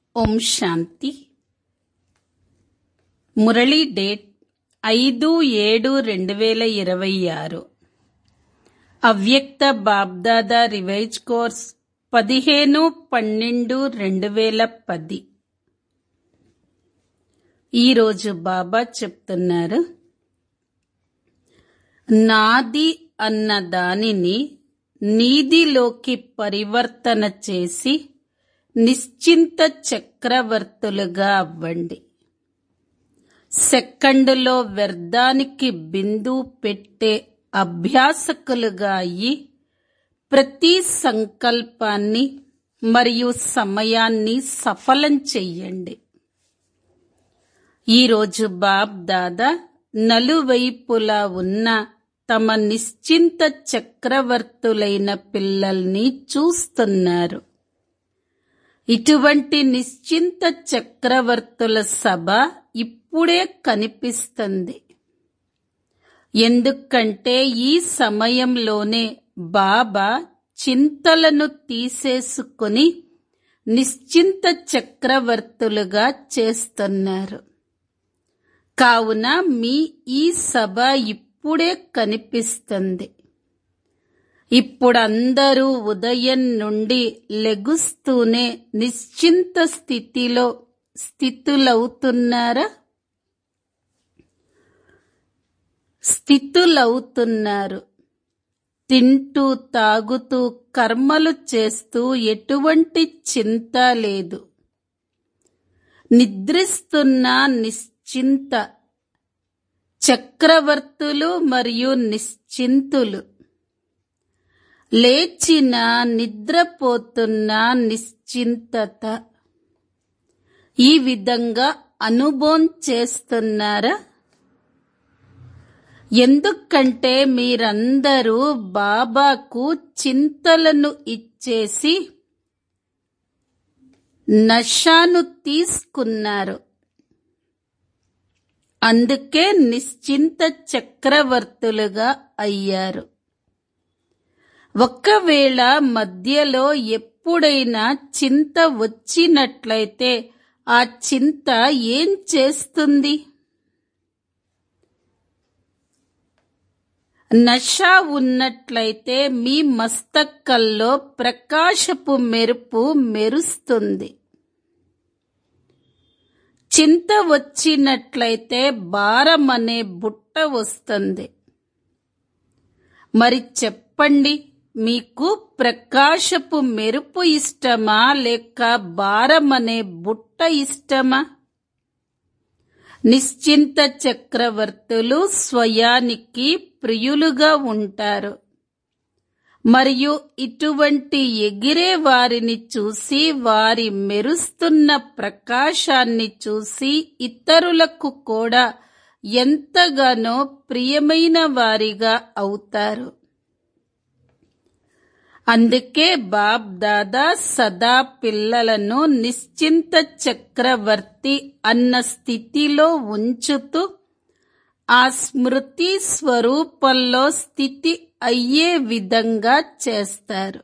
ఓం శాంతి Murali date ఐదు ఏడు రెండు వేల ఇరవై ఆరు అవ్యక్త బాబ్దాదా రివైజ్ కోర్స్ పదిహేను పన్నెండు రెండు వేల పది ఈరోజు బాబా చెప్తున్నారు నాది అన్న దానిని నీదిలోకి పరివర్తన చేసి నిశ్చింత చక్రవర్తులుగా అవ్వండి సెకండులో వ్యర్థానికి బిందు పెట్టే అభ్యాసకులుగా అయ్యి ప్రతి సంకల్పాన్ని మరియు సమయాన్ని సఫలం చెయ్యండి ఈరోజు బాబ్ దాదా నలువైపులా ఉన్న తమ నిశ్చింత చక్రవర్తులైన పిల్లల్ని చూస్తున్నారు ఇటువంటి నిశ్చింత చక్రవర్తుల సభ ఇప్పుడే కనిపిస్తుంది ఎందుకంటే ఈ సమయంలోనే బాబా చింతలను తీసేసుకుని నిశ్చింత చక్రవర్తులుగా చేస్తున్నారు కావున మీ ఈ సభ ఇప్పుడే కనిపిస్తుంది ఇప్పుడందరూ ఉదయం నుండి లెగుస్తూనే నిశ్చింత స్థితిలో స్థితులవుతున్నారా స్థితులవుతున్నారు తింటూ తాగుతూ కర్మలు చేస్తూ ఎటువంటి చింత లేదు నిద్రిస్తున్న నిశ్చింత చక్రవర్తులు మరియు నిశ్చింతులు లేచిన నిద్రపోతున్న నిశ్చింతత ఈ విధంగా అనుభవం చేస్తున్నారా ఎందుకంటే మీరందరూ బాబాకు చింతలను ఇచ్చేసి నషాను తీసుకున్నారు అందుకే నిశ్చింత చక్రవర్తులుగా అయ్యారు ఒక్కవేళ మధ్యలో ఎప్పుడైనా చింత వచ్చినట్లయితే ఆ చింత ఏం చేస్తుంది నష ఉన్నట్లయితే మీ మస్తకల్లో ప్రకాశపు మెరుపు మెరుస్తుంది చింత వచ్చినట్లయితే భారం అనే బుట్ట వస్తుంది మరి చెప్పండి మీకు ప్రకాశపు మెరుపు ఇష్టమా లేక భారం అనే బుట్ట ఇష్టమా నిశ్చింత చక్రవర్తులు స్వయానికి ప్రియులుగా ఉంటారు మరియు ఇటువంటి ఎగిరే వారిని చూసి వారి మెరుస్తున్న ప్రకాశాన్ని చూసి ఇతరులకు కూడా ఎంతగానో ప్రియమైన వారిగా అవుతారు అందుకే బాబ్ దాదా సదా పిల్లలను నిశ్చింత చక్రవర్తి అన్న స్థితిలో ఉంచుతూ ఆ స్మృతి స్వరూపంలో స్థితి అయ్యే విధంగా చేస్తారు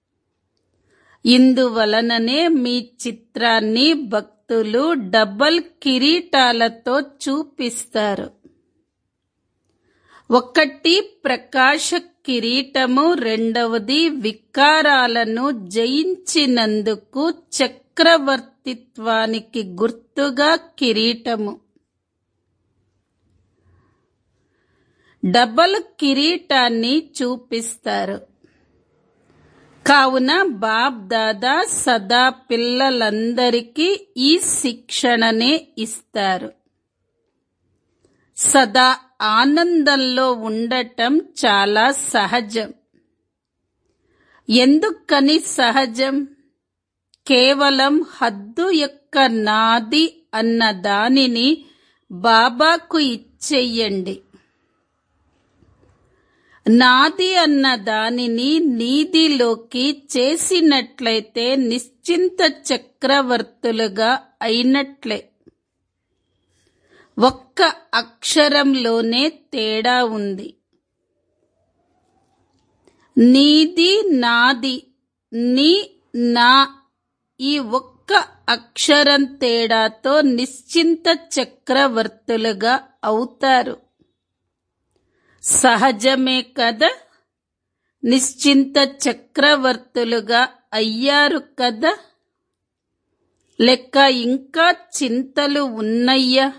ఇందువలననే మీ చిత్రాన్ని భక్తులు డబల్ కిరీటాలతో చూపిస్తారు ఒకటి ప్రకాశ కిరీటము రెండవది వికారాలను జయించినందుకు చక్రవర్తిత్వానికి గుర్తుగా కిరీటము డబల్ కిరీటాన్ని చూపిస్తారు కావున బాబ్ దాదా సదా పిల్లలందరికీ ఈ శిక్షణనే ఇస్తారు సదా ఆనందంలో ఉండటం చాలా సహజం ఎందుకని సహజం కేవలం హద్దు యొక్క నాది అన్న దానిని బాబాకు ఇచ్చేయండి నాది అన్న దానిని నీదిలోకి చేసినట్లయితే నిశ్చింత చక్రవర్తులుగా అయినట్లే ఒక్క అక్షరంలోనే తేడా ఉంది నీది నాది నీ నా ఈ ఒక్క అక్షరం తేడాతో నిశ్చింత చక్రవర్తులుగా అవుతారు సహజమే కదా నిశ్చింత చక్రవర్తులుగా అయ్యారు కదా లెక్క ఇంకా చింతలు ఉన్నయ్యా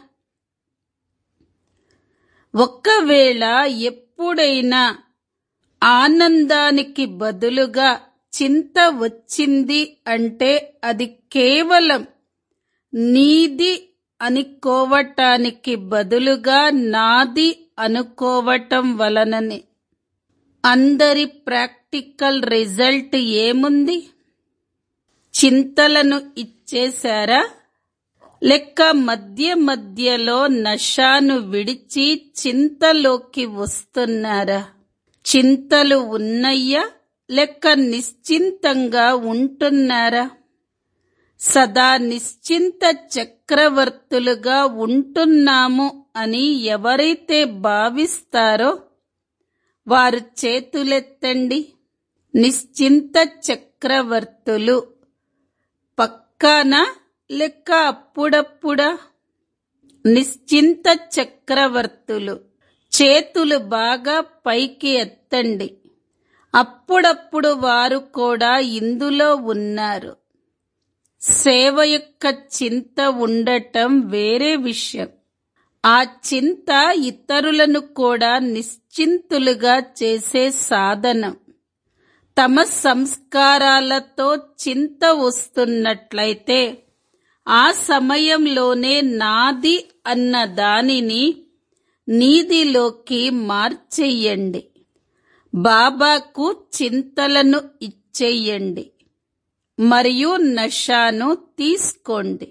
ఒక్కవేళ ఎప్పుడైనా ఆనందానికి బదులుగా చింత వచ్చింది అంటే అది కేవలం నీది అనుకోవటానికి బదులుగా నాది అనుకోవటం వలననే అందరి ప్రాక్టికల్ రిజల్ట్ ఏముంది చింతలను ఇచ్చేశారా లెక్క మధ్య మధ్యలో నషాను విడిచి చింతలోకి వస్తున్నారా చింతలు ఉన్నయ్యా లెక్క నిశ్చింతంగా ఉంటున్నారా సదా నిశ్చింత చక్రవర్తులుగా ఉంటున్నాము అని ఎవరైతే భావిస్తారో వారు చేతులెత్తండి నిశ్చింత చక్రవర్తులు పక్కానా లెక్క అప్పుడప్పుడా నిశ్చింత చక్రవర్తులు చేతులు బాగా పైకి ఎత్తండి అప్పుడప్పుడు వారు కూడా ఇందులో ఉన్నారు సేవ యొక్క చింత ఉండటం వేరే విషయం ఆ చింత ఇతరులను కూడా నిశ్చింతులుగా చేసే సాధనం తమ సంస్కారాలతో చింత వస్తున్నట్లయితే ఆ సమయంలోనే నాది అన్న దానిని నీదిలోకి మార్చేయండి బాబాకు చింతలను ఇచ్చేయండి మరియు నషాను తీసుకోండి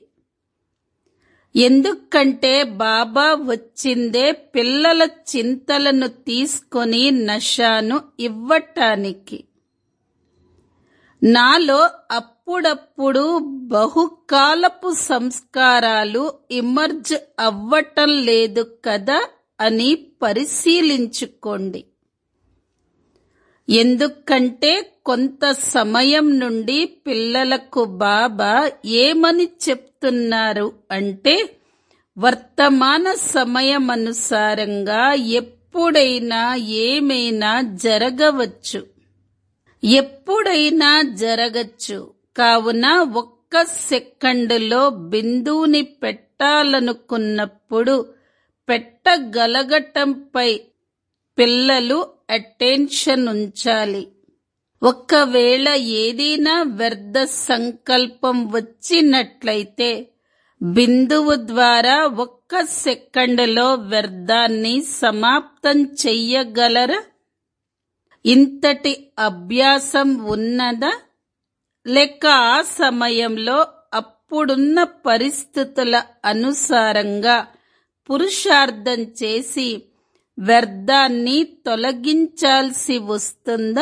ఎందుకంటే బాబా వచ్చిందే పిల్లల చింతలను తీసుకొని నషాను ఇవ్వటానికి నాలో అప్పుడప్పుడు బహుకాలపు సంస్కారాలు ఇమర్జ్ అవ్వటం లేదు కదా అని పరిశీలించుకోండి ఎందుకంటే కొంత సమయం నుండి పిల్లలకు బాబా ఏమని చెప్తున్నారు అంటే వర్తమాన సమయమనుసారంగా ఎప్పుడైనా ఏమైనా జరగవచ్చు ఎప్పుడైనా జరగచ్చు కావున ఒక్క సెకండులో బిందువుని పెట్టాలనుకున్నప్పుడు పెట్టగలగటంపై పిల్లలు అటెన్షన్ ఉంచాలి ఒకవేళ ఏదైనా వ్యర్థ సంకల్పం వచ్చినట్లయితే బిందువు ద్వారా ఒక్క సెకండులో వ్యర్థాన్ని సమాప్తం చెయ్యగలరా ఇంతటి అభ్యాసం ఉన్నదా లేక ఆ సమయంలో అప్పుడున్న పరిస్థితుల అనుసారంగా పురుషార్థం చేసి వ్యర్థాన్ని తొలగించాల్సి వస్తుందా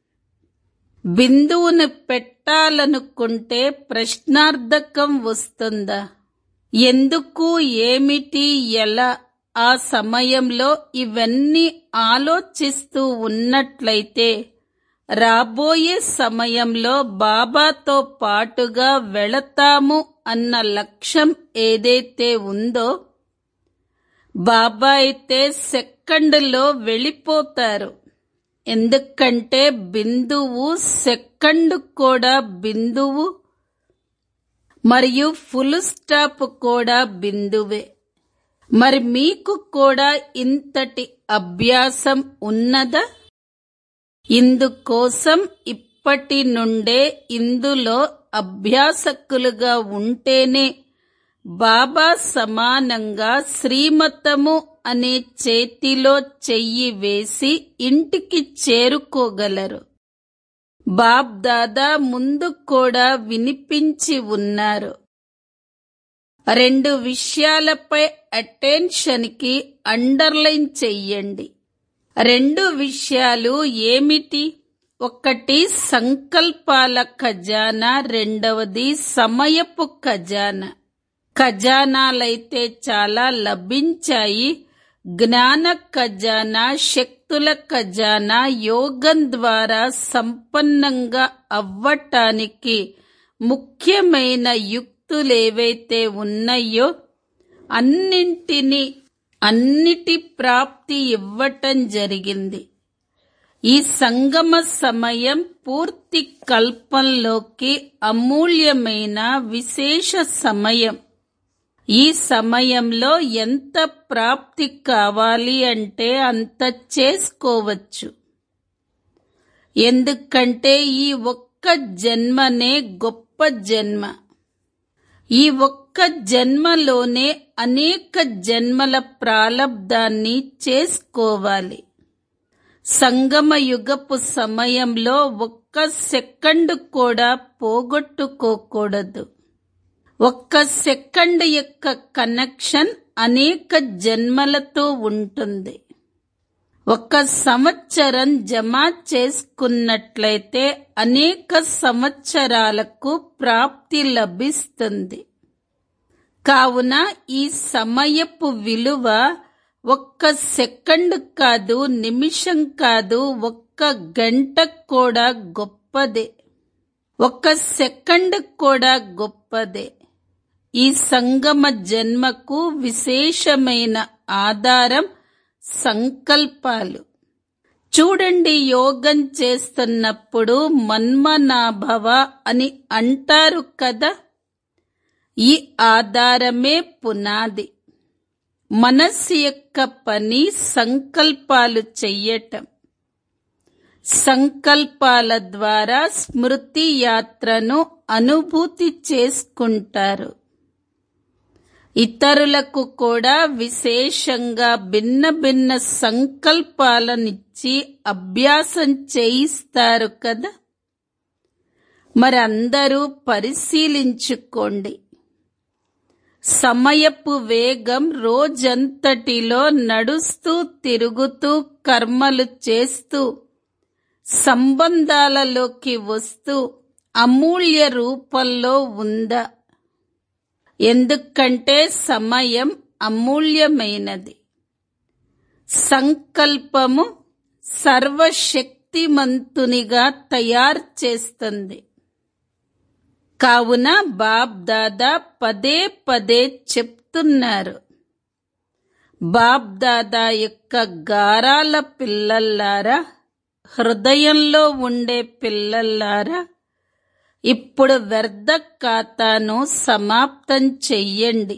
బిందువును పెట్టాలనుకుంటే ప్రశ్నార్థకం వస్తుందా ఎందుకు ఏమిటి ఎలా ఆ సమయంలో ఇవన్నీ ఆలోచిస్తూ ఉన్నట్లయితే రాబోయే సమయంలో బాబాతో పాటుగా వెళతాము అన్న లక్ష్యం ఏదైతే ఉందో బాబా అయితే సెకండ్లో వెళ్ళిపోతారు ఎందుకంటే బిందువు సెకండ్ కూడా బిందువు మరియు ఫుల్ స్టాప్ కూడా బిందువే మరి మీకు కూడా ఇంతటి అభ్యాసం ఉన్నదా ఇందుకోసం ఇప్పటి నుండే ఇందులో అభ్యాసకులుగా ఉంటేనే బాబా సమానంగా శ్రీమతము అనే చేతిలో చెయ్యి వేసి ఇంటికి చేరుకోగలరు బాబ్ దాదా ముందు కూడా వినిపించి ఉన్నారు రెండు విషయాలపై అటెన్షన్ కి అండర్లైన్ చెయ్యండి రెండు విషయాలు ఏమిటి ఒకటి సంకల్పాల ఖజానా రెండవది సమయపు ఖజానా ఖజానాలైతే చాలా లభించాయి జ్ఞాన ఖజానా శక్తుల ఖజానా యోగం ద్వారా సంపన్నంగా అవ్వటానికి ముఖ్యమైన యుక్తులు వస్తువులేవైతే ఉన్నాయో అన్నింటినీ అన్నిటి ప్రాప్తి ఇవ్వటం జరిగింది ఈ సంగమ సమయం పూర్తి కల్పంలోకి అమూల్యమైన విశేష సమయం ఈ సమయంలో ఎంత ప్రాప్తి కావాలి అంటే అంత చేసుకోవచ్చు ఎందుకంటే ఈ ఒక్క జన్మనే గొప్ప జన్మ ఈ ఒక్క జన్మలోనే అనేక జన్మల ప్రాలబ్ధాన్ని చేసుకోవాలి సంగమ యుగపు సమయంలో ఒక్క సెకండ్ కూడా పోగొట్టుకోకూడదు ఒక్క సెకండ్ యొక్క కనెక్షన్ అనేక జన్మలతో ఉంటుంది ఒక సంవత్సరం జమ చేసుకున్నట్లయితే అనేక సంవత్సరాలకు ప్రాప్తి లభిస్తుంది కావున ఈ సమయపు విలువ ఒక్క సెకండ్ కాదు నిమిషం కాదు ఒక్క గంట కూడా గొప్పదే ఒక్క సెకండ్ కూడా గొప్పదే ఈ సంగమ జన్మకు విశేషమైన ఆధారం సంకల్పాలు చూడండి యోగం చేస్తున్నప్పుడు మన్మనాభవ అని అంటారు కదా ఈ ఆధారమే పునాది మనస్సు యొక్క పని సంకల్పాలు చెయ్యటం సంకల్పాల ద్వారా స్మృతి యాత్రను అనుభూతి చేసుకుంటారు ఇతరులకు కూడా విశేషంగా భిన్న భిన్న సంకల్పాలనిచ్చి అభ్యాసం చేయిస్తారు కదా మరి అందరూ పరిశీలించుకోండి సమయపు వేగం రోజంతటిలో నడుస్తూ తిరుగుతూ కర్మలు చేస్తూ సంబంధాలలోకి వస్తూ అమూల్య రూపంలో ఉందా ఎందుకంటే సమయం అమూల్యమైనది సంకల్పము సర్వశక్తిమంతునిగా తయారు చేస్తుంది కావున బాబ్ దాదా పదే పదే చెప్తున్నారు బాబ్ దాదా యొక్క గారాల పిల్లల్లారా హృదయంలో ఉండే పిల్లల్లారా ఇప్పుడు వ్యర్థ ఖాతాను సమాప్తం చెయ్యండి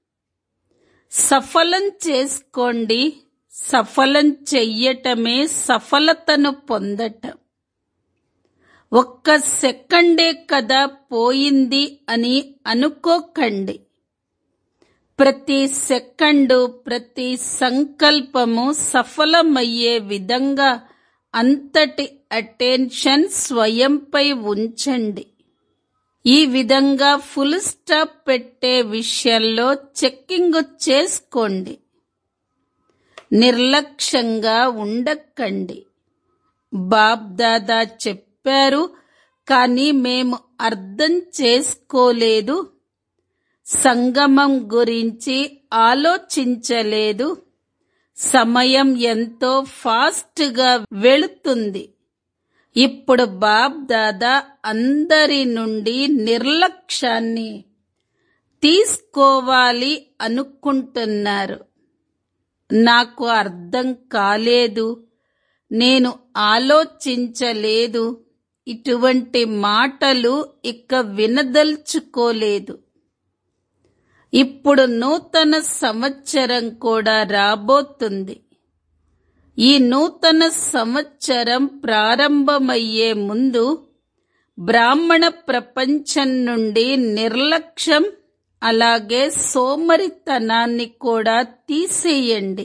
సఫలం చేసుకోండి సఫలం చెయ్యటమే సఫలతను పొందటం ఒక్క సెకండే కదా పోయింది అని అనుకోకండి ప్రతి సెకండు ప్రతి సంకల్పము సఫలమయ్యే విధంగా అంతటి అటెన్షన్ స్వయంపై ఉంచండి ఈ విధంగా ఫుల్ స్టాప్ పెట్టే విషయంలో చెక్కింగ్ చేసుకోండి నిర్లక్ష్యంగా ఉండకండి బాబ్ దాదా చెప్పారు కానీ మేము అర్థం చేసుకోలేదు సంగమం గురించి ఆలోచించలేదు సమయం ఎంతో ఫాస్ట్గా వెళుతుంది ఇప్పుడు బాబ్ దాదా అందరి నుండి నిర్లక్ష్యాన్ని తీసుకోవాలి అనుకుంటున్నారు నాకు అర్థం కాలేదు నేను ఆలోచించలేదు ఇటువంటి మాటలు ఇక వినదల్చుకోలేదు ఇప్పుడు నూతన సంవత్సరం కూడా రాబోతుంది ఈ నూతన సంవత్సరం ప్రారంభమయ్యే ముందు బ్రాహ్మణ ప్రపంచం నుండి నిర్లక్ష్యం అలాగే సోమరితనాన్ని కూడా తీసేయండి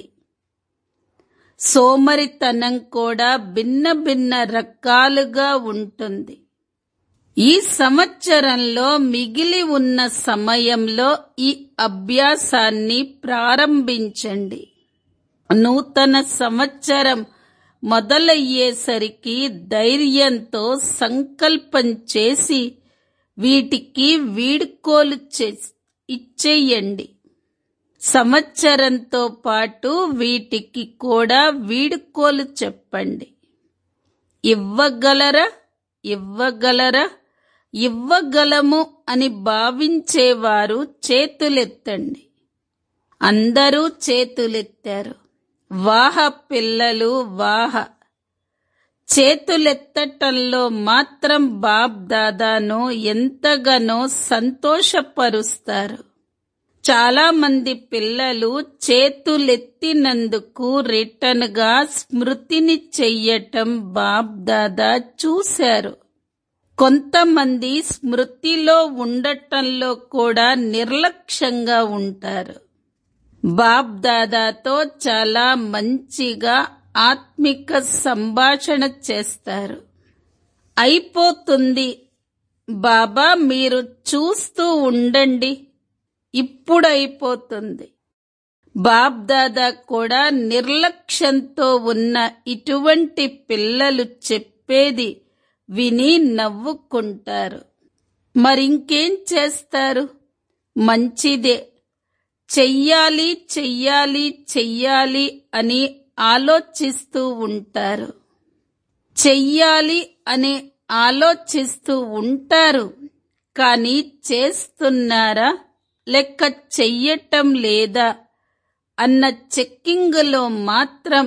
సోమరితనం కూడా భిన్న భిన్న రకాలుగా ఉంటుంది ఈ సంవత్సరంలో మిగిలి ఉన్న సమయంలో ఈ అభ్యాసాన్ని ప్రారంభించండి నూతన సంవత్సరం మొదలయ్యేసరికి ధైర్యంతో సంకల్పం చేసి వీటికి వీడుకోలు చే- ఇచ్చేయండి సంవత్సరంతో పాటు వీటికి కూడా వీడుకోలు చెప్పండి ఇవ్వగలరా ఇవ్వగలరా ఇవ్వగలము అని భావించేవారు చేతులెత్తండి అందరూ చేతులెత్తారు వాహ పిల్లలు వాహ చేతులెత్తటంలో మాత్రం బాబ్ దాదాను ఎంతగానో సంతోషపరుస్తారు చాలా మంది పిల్లలు చేతులెత్తినందుకు రిటర్న్ గా స్మృతిని చెయ్యటం బాబ్ దాదా చూశారు కొంతమంది స్మృతిలో ఉండటంలో కూడా నిర్లక్ష్యంగా ఉంటారు బాబ్ దాదాతో చాలా మంచిగా ఆత్మిక సంభాషణ చేస్తారు అయిపోతుంది బాబా మీరు చూస్తూ ఉండండి ఇప్పుడు అయిపోతుంది బాబ్ దాదా కూడా నిర్లక్ష్యంతో ఉన్న ఇటువంటి పిల్లలు చెప్పేది విని నవ్వుకుంటారు మరింకేం చేస్తారు మంచిదే చెయ్యాలి చెయ్యాలి చెయ్యాలి అని ఆలోచిస్తూ ఉంటారు చెయ్యాలి అని ఆలోచిస్తూ ఉంటారు కానీ చేస్తున్నారా లెక్క చెయ్యటం లేదా అన్న చెక్కింగులో మాత్రం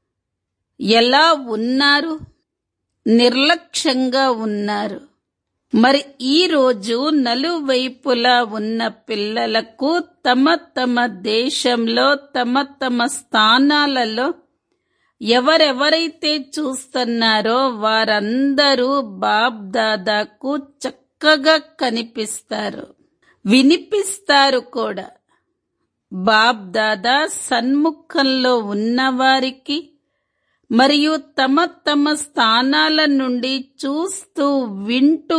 ఎలా ఉన్నారు నిర్లక్ష్యంగా ఉన్నారు మరి ఈ రోజు నలువైపులా ఉన్న పిల్లలకు తమ తమ దేశంలో తమ తమ స్థానాలలో ఎవరెవరైతే చూస్తున్నారో వారందరూ బాబ్ దాదాకు చక్కగా కనిపిస్తారు వినిపిస్తారు కూడా బాబ్ దాదా సన్ముఖంలో ఉన్నవారికి మరియు తమ తమ స్థానాల నుండి చూస్తూ వింటూ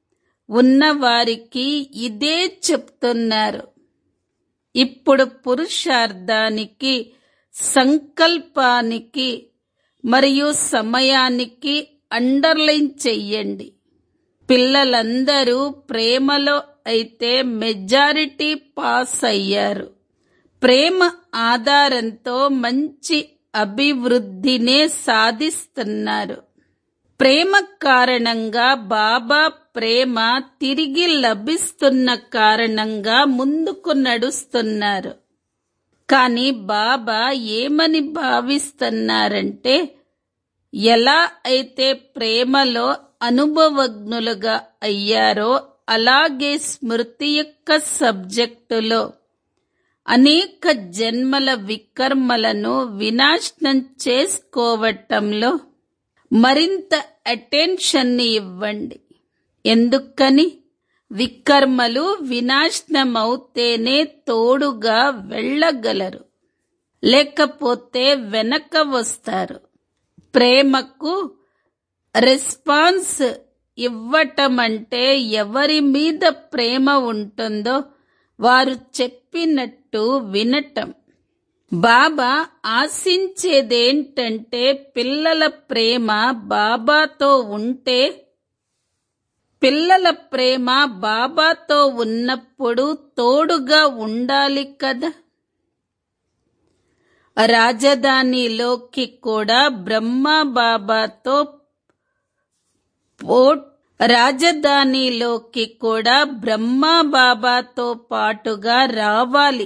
ఉన్నవారికి ఇదే చెప్తున్నారు ఇప్పుడు పురుషార్థానికి సంకల్పానికి మరియు సమయానికి అండర్లైన్ చెయ్యండి పిల్లలందరూ ప్రేమలో అయితే మెజారిటీ పాస్ అయ్యారు ప్రేమ ఆధారంతో మంచి అభివృద్ధినే సాధిస్తున్నారు ప్రేమ కారణంగా బాబా ప్రేమ తిరిగి లభిస్తున్న కారణంగా ముందుకు నడుస్తున్నారు కానీ బాబా ఏమని భావిస్తున్నారంటే ఎలా అయితే ప్రేమలో అనుభవజ్ఞులుగా అయ్యారో అలాగే స్మృతి యొక్క సబ్జెక్టులో అనేక జన్మల వికర్మలను వినాశనం చేసుకోవటంలో మరింత అటెన్షన్ని ఇవ్వండి ఎందుకని వికర్మలు వినాశనమవుతేనే తోడుగా వెళ్ళగలరు లేకపోతే వెనక వస్తారు ప్రేమకు రెస్పాన్స్ ఇవ్వటం అంటే ఎవరి మీద ప్రేమ ఉంటుందో వారు చెప్పినట్టు వినటం బాబా ఆశించేదేంటంటే పిల్లల ప్రేమ బాబాతో ఉంటే పిల్లల ప్రేమ బాబాతో ఉన్నప్పుడు తోడుగా ఉండాలి కదా రాజధానిలోకి కూడా బ్రహ్మ బాబాతో పో రాజధానిలోకి కూడా బ్రహ్మ బాబాతో పాటుగా రావాలి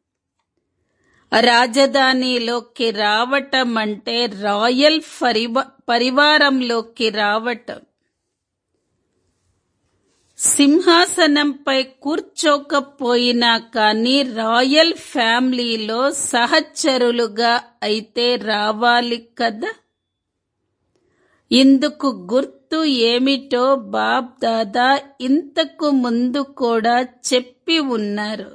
రాజధానిలోకి రావటం అంటే రాయల్ పరివ పరివారంలోకి రావటం సింహాసనంపై కూర్చోకపోయినా కానీ రాయల్ ఫ్యామిలీలో సహచరులుగా అయితే రావాలి కదా ఇందుకు గుర్తు ఏమిటో బాబ్ దాదా ఇంతకు ముందు కూడా చెప్పి ఉన్నారు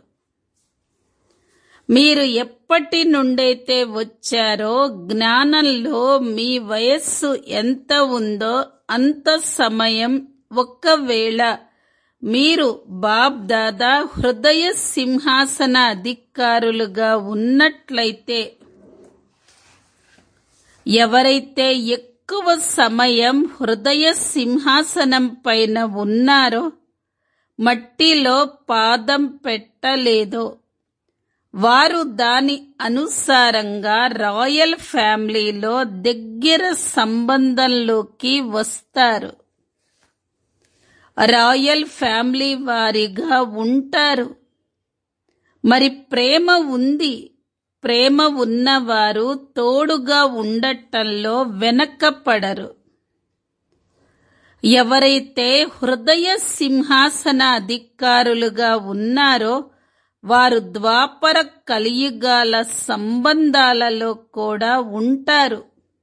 మీరు ఎప్పటి నుండైతే వచ్చారో జ్ఞానంలో మీ వయస్సు ఎంత ఉందో అంత సమయం ఒకవేళ మీరు బాబ్ దాదా హృదయ సింహాసన అధికారులుగా ఉన్నట్లయితే ఎవరైతే ఎక్కువ సమయం హృదయ సింహాసనం పైన ఉన్నారో మట్టిలో పాదం పెట్టలేదో వారు దాని అనుసారంగా రాయల్ ఫ్యామిలీలో దగ్గర సంబంధంలోకి వస్తారు రాయల్ ఫ్యామిలీ వారిగా ఉంటారు మరి ప్రేమ ఉంది ప్రేమ ఉన్నవారు తోడుగా ఉండటంలో వెనక్కపడరు ఎవరైతే హృదయ సింహాసన అధికారులుగా ఉన్నారో వారు ద్వాపర కలియుగాల సంబంధాలలో కూడా ఉంటారు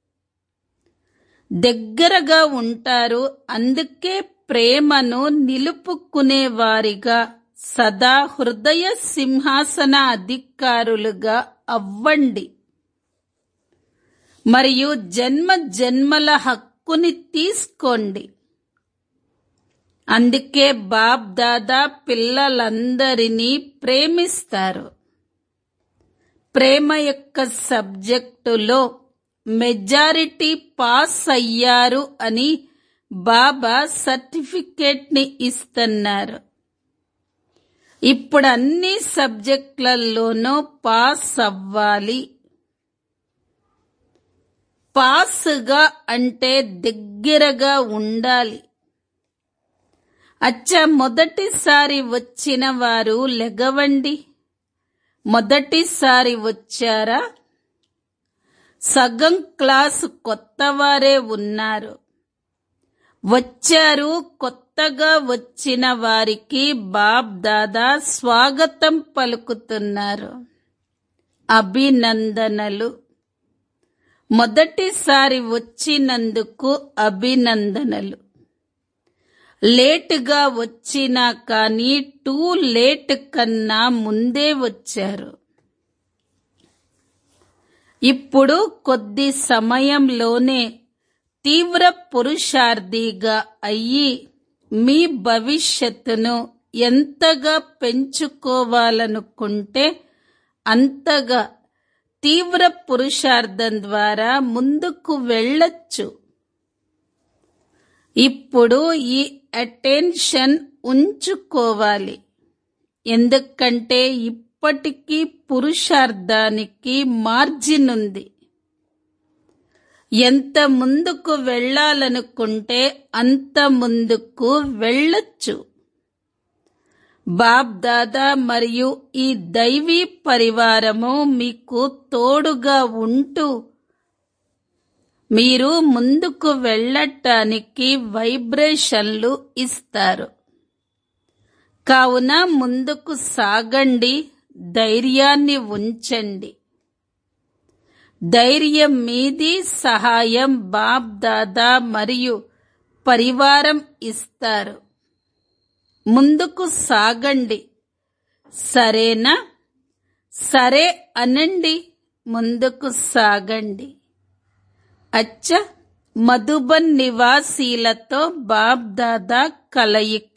దగ్గరగా ఉంటారు అందుకే ప్రేమను నిలుపుకునేవారిగా సదా హృదయ సింహాసన అధికారులుగా అవ్వండి మరియు జన్మ జన్మల హక్కుని తీసుకోండి అందుకే బాప్ దాదా పిల్లలందరినీ ప్రేమిస్తారు ప్రేమ యొక్క సబ్జెక్టులో మెజారిటీ పాస్ అయ్యారు అని బాబా సర్టిఫికేట్ ని ఇస్తున్నారు ఇప్పుడు అన్ని సబ్జెక్టులలోనూ పాస్ అవ్వాలి పాస్గా అంటే దగ్గరగా ఉండాలి అచ్చ మొదటిసారి వచ్చిన వారు లెగవండి మొదటిసారి వచ్చారా సగం క్లాసు కొత్తవారే ఉన్నారు వచ్చారు కొత్తగా వచ్చిన వారికి బాబ్ దాదా స్వాగతం పలుకుతున్నారు అభినందనలు మొదటిసారి వచ్చినందుకు అభినందనలు లేటుగా వచ్చినా కానీ టూ లేట్ కన్నా ముందే వచ్చారు ఇప్పుడు కొద్ది సమయంలోనే తీవ్ర పురుషార్థిగా అయ్యి మీ భవిష్యత్తును ఎంతగా పెంచుకోవాలనుకుంటే అంతగా తీవ్ర పురుషార్థం ద్వారా ముందుకు వెళ్ళొచ్చు ఇప్పుడు ఈ అటెన్షన్ ఉంచుకోవాలి ఎందుకంటే ఇప్పటికీ పురుషార్థానికి మార్జిన్ ఉంది ఎంత ముందుకు వెళ్ళాలనుకుంటే అంత ముందుకు వెళ్ళొచ్చు బాబ్ దాదా మరియు ఈ దైవీ పరివారము మీకు తోడుగా ఉంటూ మీరు ముందుకు వెళ్ళటానికి వైబ్రేషన్లు ఇస్తారు కావున ముందుకు సాగండి ధైర్యాన్ని ఉంచండి ధైర్యం మీది సహాయం బాబ్ దాదా మరియు పరివారం ఇస్తారు ముందుకు సాగండి సరేనా సరే అనండి ముందుకు సాగండి అచ్చ మధుబన్ నివాసీలతో బాబ్ దాదా కలయిక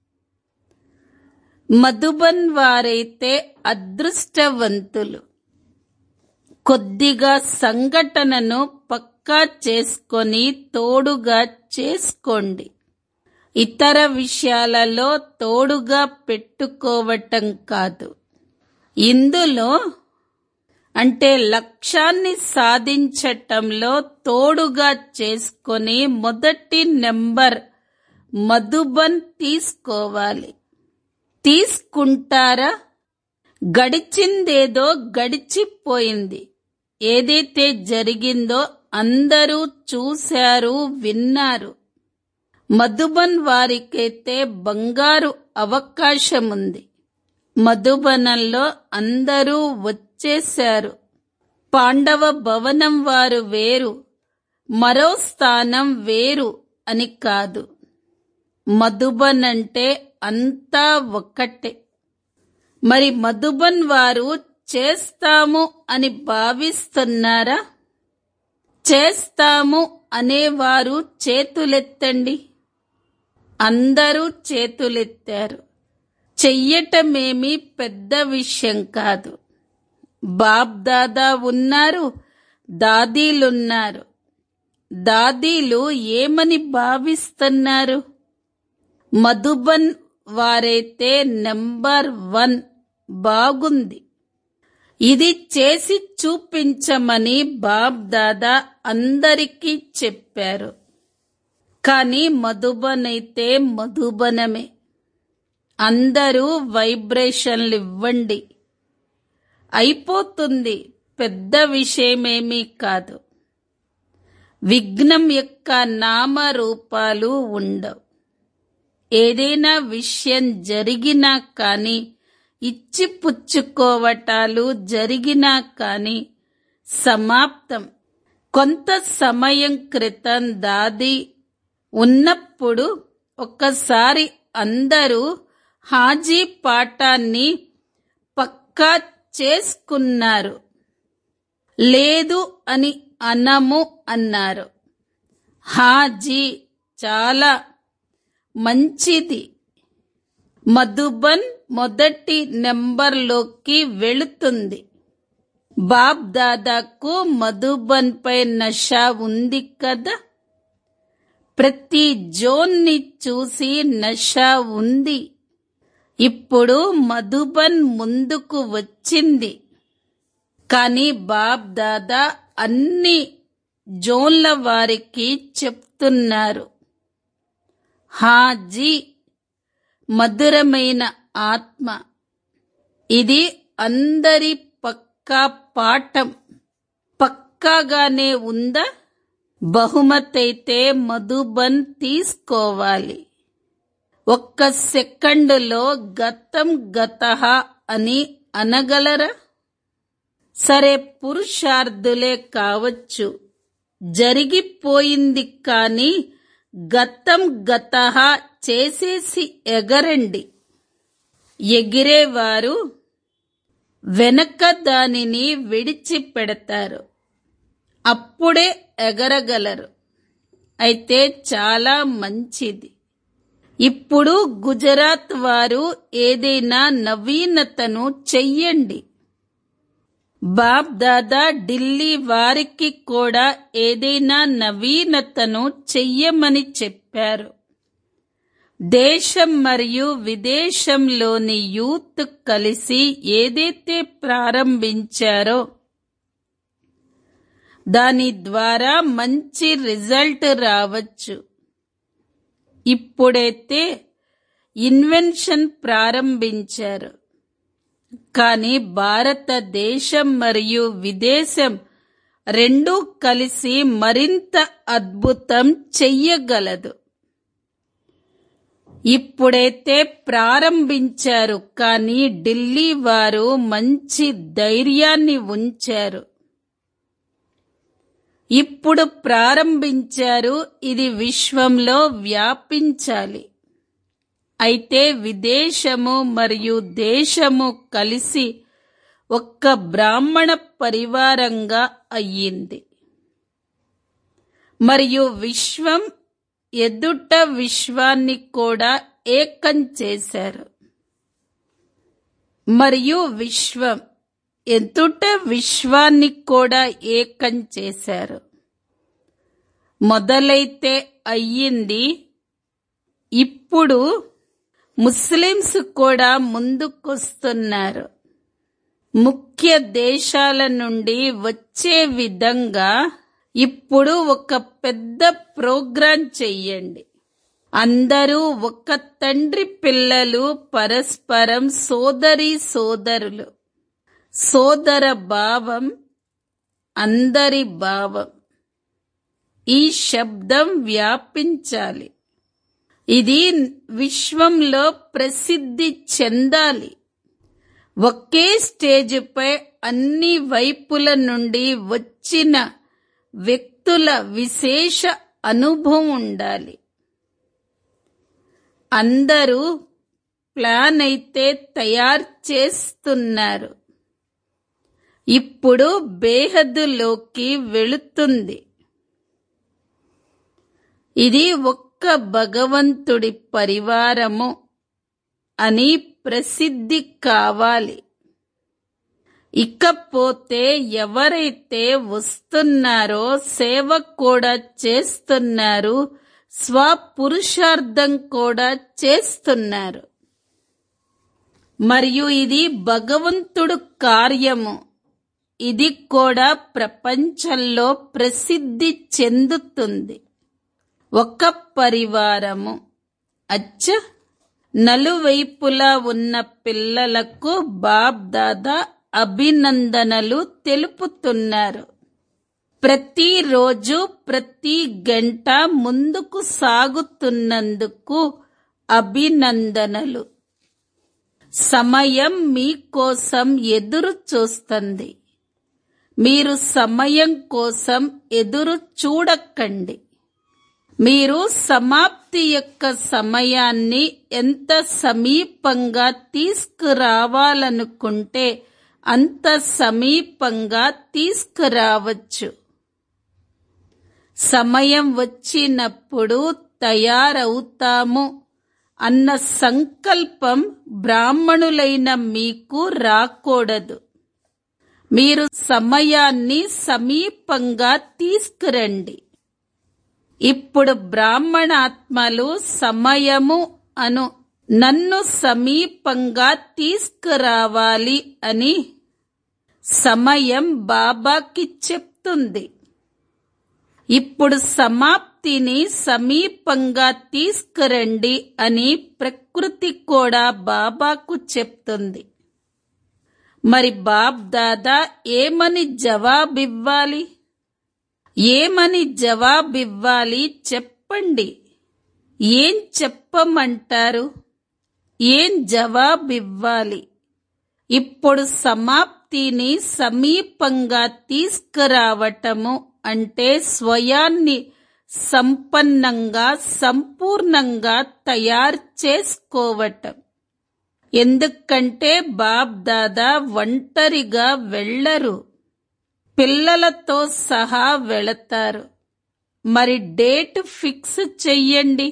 మధుబన్ వారైతే అదృష్టవంతులు కొద్దిగా సంఘటనను పక్కా చేసుకొని తోడుగా చేసుకోండి ఇతర విషయాలలో తోడుగా పెట్టుకోవటం కాదు ఇందులో అంటే లక్ష్యాన్ని సాధించటంలో తోడుగా చేసుకొని మొదటి నెంబర్ మధుబన్ తీసుకోవాలి తీసుకుంటారా గడిచిందేదో గడిచిపోయింది ఏదైతే జరిగిందో అందరూ చూశారు విన్నారు మధుబన్ వారికైతే బంగారు అవకాశం ఉంది మధుబనంలో అందరూ వచ్చేశారు పాండవ భవనం వారు వేరు మరో స్థానం వేరు అని కాదు మధుబన్ అంటే అంతా ఒక్కటే మరి మధుబన్ వారు చేస్తాము అని భావిస్తున్నారా చేస్తాము అనేవారు చేతులెత్తండి అందరూ చేతులెత్తారు చెయ్యటమేమీ పెద్ద విషయం కాదు బాప్ దాదా ఉన్నారు దాదీలున్నారు దాదీలు ఏమని భావిస్తున్నారు మధుబన్ వారైతే నెంబర్ వన్ బాగుంది ఇది చేసి చూపించమని బాబ్ దాదా అందరికీ చెప్పారు కానీ మధుబన్ అయితే మధుబనమే అందరూ వైబ్రేషన్లు ఇవ్వండి అయిపోతుంది పెద్ద విషయమేమీ కాదు విఘ్నం యొక్క నామరూపాలు ఉండవు ఏదైనా విషయం జరిగినా కానీ ఇచ్చి పుచ్చుకోవటాలు జరిగినా కానీ సమాప్తం కొంత సమయం క్రితం దాది ఉన్నప్పుడు ఒక్కసారి అందరూ హాజీ పాఠాన్ని పక్కా చేసుకున్నారు లేదు అని అనము అన్నారు హాజీ చాలా మంచిది మధుబన్ మొదటి నెంబర్లోకి వెళుతుంది బాబ్ దాదాకు మధుబన్ పై నష ఉంది కదా ప్రతి జోన్ని చూసి నష ఉంది ఇప్పుడు మధుబన్ ముందుకు వచ్చింది కానీ బాబ్ దాదా అన్ని జోన్ల వారికి చెప్తున్నారు హాజీ మధురమైన ఆత్మ ఇది అందరి పక్కా పాఠం పక్కాగానే ఉందా బహుమతైతే మధుబన్ తీసుకోవాలి ఒక్క సెకండులో గతం గత అని అనగలరా సరే పురుషార్థులే కావచ్చు జరిగిపోయింది కాని గతం గత చేసేసి ఎగరండి ఎగిరేవారు వెనక దానిని విడిచిపెడతారు అప్పుడే ఎగరగలరు అయితే చాలా మంచిది ఇప్పుడు గుజరాత్ వారు ఏదైనా నవీనతను చెయ్యండి బాబ్ దాదా ఢిల్లీ వారికి కూడా ఏదైనా నవీనతను చెయ్యమని చెప్పారు దేశం మరియు విదేశంలోని యూత్ కలిసి ఏదైతే ప్రారంభించారో దాని ద్వారా మంచి రిజల్ట్ రావచ్చు ఇప్పుడైతే ఇన్వెన్షన్ ప్రారంభించారు కానీ భారతదేశం మరియు విదేశం రెండూ కలిసి మరింత అద్భుతం చెయ్యగలదు ఇప్పుడైతే ప్రారంభించారు కానీ ఢిల్లీ వారు మంచి ధైర్యాన్ని ఉంచారు ఇప్పుడు ప్రారంభించారు ఇది విశ్వంలో వ్యాపించాలి అయితే విదేశము మరియు దేశము కలిసి ఒక్క బ్రాహ్మణ పరివారంగా అయ్యింది మరియు విశ్వం ఎదుట విశ్వాన్ని కూడా ఏకం చేశారు మరియు విశ్వం ఎదుట విశ్వాన్ని కూడా ఏకం చేశారు మొదలైతే అయ్యింది ఇప్పుడు ముస్లిమ్స్ కూడా ముందుకొస్తున్నారు ముఖ్య దేశాల నుండి వచ్చే విధంగా ఇప్పుడు ఒక పెద్ద ప్రోగ్రాం చెయ్యండి అందరూ ఒక తండ్రి పిల్లలు పరస్పరం సోదరి సోదరులు సోదర భావం అందరి భావం ఈ శబ్దం వ్యాపించాలి ఇది విశ్వంలో ప్రసిద్ధి చెందాలి ఒకే స్టేజ్పై అన్ని వైపుల నుండి వచ్చిన వ్యక్తుల విశేష అనుభవం ఉండాలి అందరూ ప్లాన్ అయితే తయారు చేస్తున్నారు ఇప్పుడు బేహద్దులోకి వెళుతుంది ఇది ఒక్క భగవంతుడి పరివారము అని ప్రసిద్ధి కావాలి ఇకపోతే ఎవరైతే వస్తున్నారో సేవ కూడా చేస్తున్నారు స్వపురుషార్థం కూడా చేస్తున్నారు మరియు ఇది భగవంతుడు కార్యము ఇది కూడా ప్రపంచంలో ప్రసిద్ధి చెందుతుంది ఒక పరివారము అచ్చ నలువైపులా ఉన్న పిల్లలకు బాబ్ దాదా అభినందనలు తెలుపుతున్నారు ప్రతిరోజు ప్రతి గంట ముందుకు సాగుతున్నందుకు అభినందనలు సమయం మీకోసం ఎదురు చూస్తుంది మీరు సమయం కోసం ఎదురు చూడకండి మీరు సమాప్తి యొక్క సమయాన్ని ఎంత సమీపంగా తీసుకురావాలనుకుంటే అంత సమీపంగా తీసుకురావచ్చు సమయం వచ్చినప్పుడు తయారవుతాము అన్న సంకల్పం బ్రాహ్మణులైన మీకు రాకూడదు మీరు సమయాన్ని సమీపంగా తీసుకురండి ఇప్పుడు బ్రాహ్మణాత్మలు సమయము అను నన్ను సమీపంగా తీసుకురావాలి అని సమయం బాబాకి చెప్తుంది ఇప్పుడు సమాప్తిని సమీపంగా తీసుకురండి అని ప్రకృతి కూడా బాబాకు చెప్తుంది మరి బాబ్ దాదా ఏమని జవాబివ్వాలి ఏమని జవాబివ్వాలి చెప్పండి ఏం చెప్పమంటారు ఏం జవాబివ్వాలి ఇప్పుడు సమాప్తిని సమీపంగా తీసుకురావటము అంటే స్వయాన్ని సంపన్నంగా సంపూర్ణంగా తయారు చేసుకోవటం ఎందుకంటే బాబ్ దాదా ఒంటరిగా వెళ్ళరు పిల్లలతో సహా వెళతారు మరి డేట్ ఫిక్స్ చెయ్యండి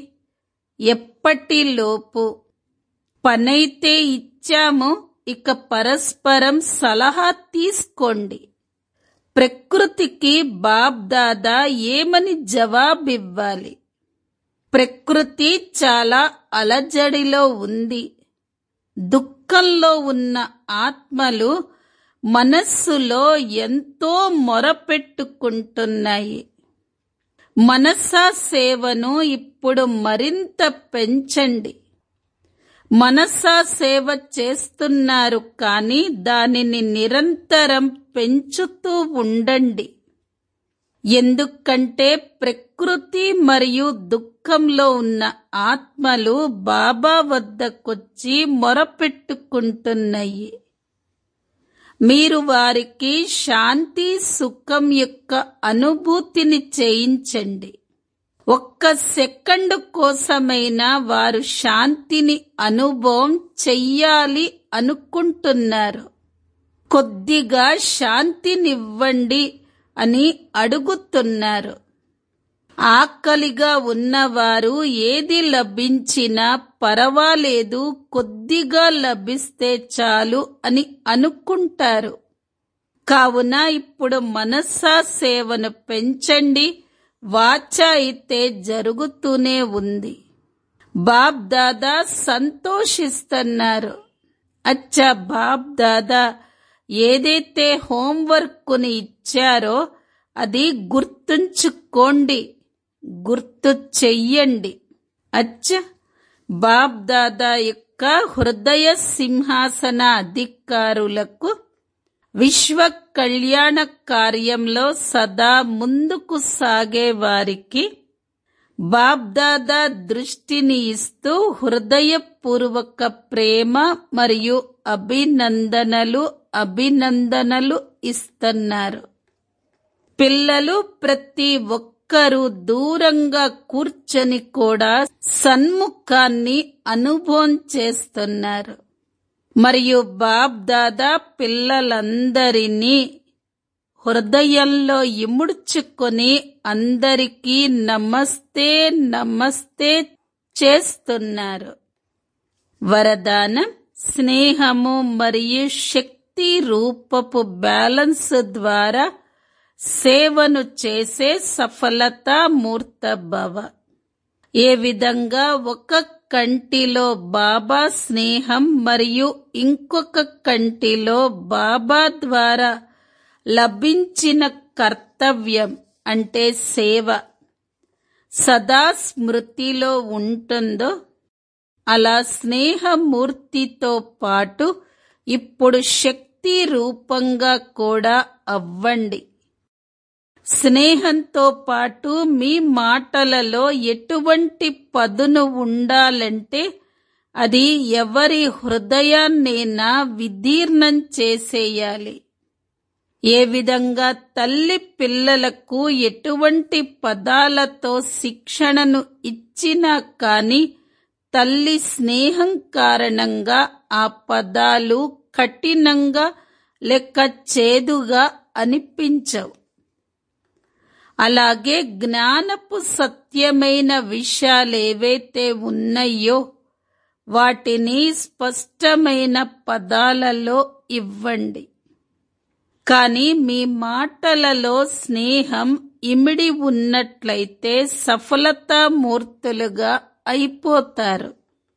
ఎప్పటిలోపు పనైతే ఇచ్చాము ఇక పరస్పరం సలహా తీసుకోండి ప్రకృతికి బాబ్ దాదా ఏమని జవాబివ్వాలి ప్రకృతి చాలా అలజడిలో ఉంది దుఃఖంలో ఉన్న ఆత్మలు మనస్సులో ఎంతో మొరపెట్టుకుంటున్నాయి మనసా సేవను ఇప్పుడు మరింత పెంచండి మనసా సేవ చేస్తున్నారు కానీ దానిని నిరంతరం పెంచుతూ ఉండండి ఎందుకంటే ప్రకృతి మరియు దుఃఖంలో ఉన్న ఆత్మలు బాబా వద్దకొచ్చి మొరపెట్టుకుంటున్నాయి మీరు వారికి శాంతి సుఖం యొక్క అనుభూతిని చేయించండి ఒక్క సెకండ్ కోసమైనా వారు శాంతిని అనుభవం చెయ్యాలి అనుకుంటున్నారు కొద్దిగా శాంతినివ్వండి అని అడుగుతున్నారు ఆకలిగా ఉన్నవారు ఏది లభించినా పర్వాలేదు కొద్దిగా లభిస్తే చాలు అని అనుకుంటారు కావున ఇప్పుడు మనస్సా సేవను పెంచండి వాచ అయితే జరుగుతూనే ఉంది బాబ్ దాదా సంతోషిస్తున్నారు అచ్చా బాబ్ దాదా ఏదైతే హోంవర్క్ని ఇచ్చారో అది గుర్తుంచుకోండి గుర్తు చెయ్యండి అచ్చ బాబ్ దాదా యొక్క హృదయ సింహాసన అధికారులకు విశ్వ కళ్యాణ కార్యంలో సదా ముందుకు సాగే వారికి బాబ్దాదా దృష్టిని ఇస్తూ హృదయపూర్వక ప్రేమ మరియు అభినందనలు అభినందనలు ఇస్తున్నారు పిల్లలు ప్రతి ఒక్కరూ దూరంగా కూర్చొని కూడా సన్ముఖాన్ని అనుభవం చేస్తున్నారు మరియు బాబ్ దాదా పిల్లలందరినీ హృదయంలో ఇముడ్చుకొని అందరికీ నమస్తే నమస్తే చేస్తున్నారు వరదానం స్నేహము మరియు శక్తి రూపపు బ్యాలెన్స్ ద్వారా సేవను చేసే సఫలత మూర్తభవ ఏ విధంగా ఒక కంటిలో బాబా స్నేహం మరియు ఇంకొక కంటిలో బాబా ద్వారా లభించిన కర్తవ్యం అంటే సేవ సదా స్మృతిలో ఉంటుందో అలా స్నేహమూర్తితో పాటు ఇప్పుడు శక్తి రూపంగా కూడా అవ్వండి స్నేహంతో పాటు మీ మాటలలో ఎటువంటి పదును ఉండాలంటే అది ఎవరి హృదయాన్నైనా విదీర్ణం చేసేయాలి ఏ విధంగా తల్లి పిల్లలకు ఎటువంటి పదాలతో శిక్షణను ఇచ్చినా కాని తల్లి స్నేహం కారణంగా ఆ పదాలు కఠినంగా లేక చేదుగా అనిపించవు అలాగే జ్ఞానపు సత్యమైన విషయాలేవైతే ఉన్నాయో వాటిని స్పష్టమైన పదాలలో ఇవ్వండి కానీ మీ మాటలలో స్నేహం ఇమిడి ఉన్నట్లయితే సఫలతామూర్తులుగా అయిపోతారు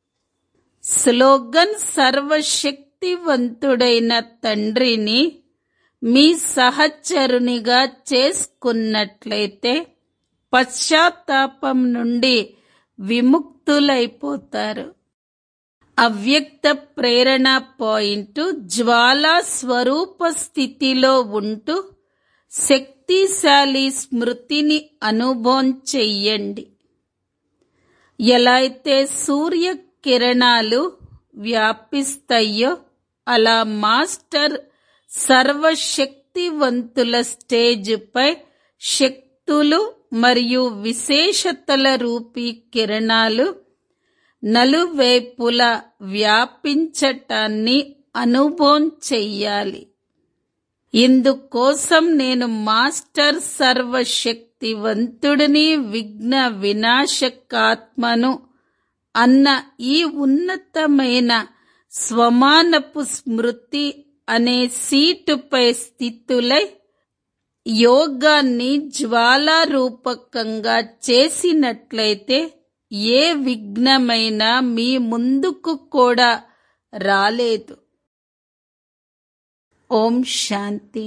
స్లోగన్ సర్వశక్తివంతుడైన తండ్రిని మీ సహచరునిగా చేసుకున్నట్లయితే పశ్చాత్తాపం నుండి విముక్తులైపోతారు అవ్యక్త ప్రేరణ పాయింట్ జ్వాలా స్వరూప స్థితిలో ఉంటూ శక్తిశాలి స్మృతిని అనుభవం చెయ్యండి ఎలా అయితే సూర్య కిరణాలు వ్యాపిస్తాయో అలా మాస్టర్ సర్వశక్తివంతుల స్టేజ్పై శక్తులు మరియు విశేషతల రూపీ కిరణాలు నలువైపులా వ్యాపించటాన్ని అనుభవం చెయ్యాలి ఇందుకోసం నేను మాస్టర్ సర్వశక్తివంతుడిని విఘ్న వినాశకాత్మను అన్న ఈ ఉన్నతమైన స్వమానపు స్మృతి అనే సీటుపై స్థితులై యోగాన్ని జ్వాలారూపకంగా చేసినట్లయితే ఏ విఘ్నమైనా మీ ముందుకు కూడా రాలేదు ఓం శాంతి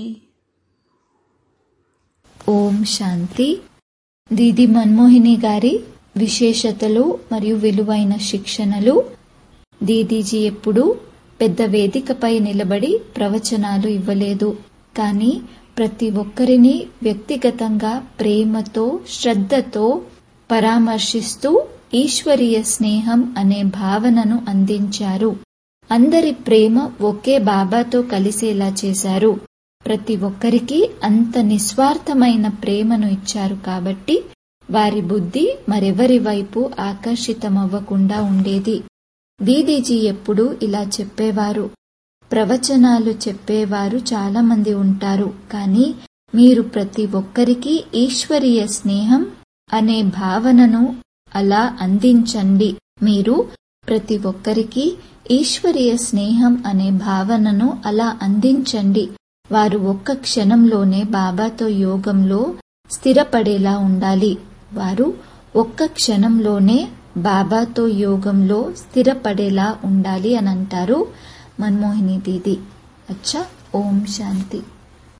ఓం శాంతి దీది మన్మోహిని గారి విశేషతలు మరియు విలువైన శిక్షణలు దీదీజీ ఎప్పుడు పెద్ద వేదికపై నిలబడి ప్రవచనాలు ఇవ్వలేదు కానీ ప్రతి ఒక్కరిని వ్యక్తిగతంగా ప్రేమతో శ్రద్ధతో పరామర్శిస్తూ ఈశ్వరీయ స్నేహం అనే భావనను అందించారు అందరి ప్రేమ ఒకే బాబాతో కలిసేలా చేశారు ప్రతి ఒక్కరికి అంత నిస్వార్థమైన ప్రేమను ఇచ్చారు కాబట్టి వారి బుద్ధి మరెవరి వైపు ఆకర్షితమవ్వకుండా ఉండేది దీదీజీ ఎప్పుడూ ఇలా చెప్పేవారు ప్రవచనాలు చెప్పేవారు చాలా మంది ఉంటారు కానీ మీరు ప్రతి ఒక్కరికి ఈశ్వరీయ స్నేహం అనే భావనను అలా అందించండి మీరు ప్రతి ఒక్కరికి ఈశ్వరీయ స్నేహం అనే భావనను అలా అందించండి వారు ఒక్క క్షణంలోనే బాబాతో యోగంలో స్థిరపడేలా ఉండాలి వారు ఒక్క క్షణంలోనే బాబాతో యోగంలో స్థిరపడేలా ఉండాలి అని అంటారు మన్మోహిని దీది అచ్చా ఓం శాంతి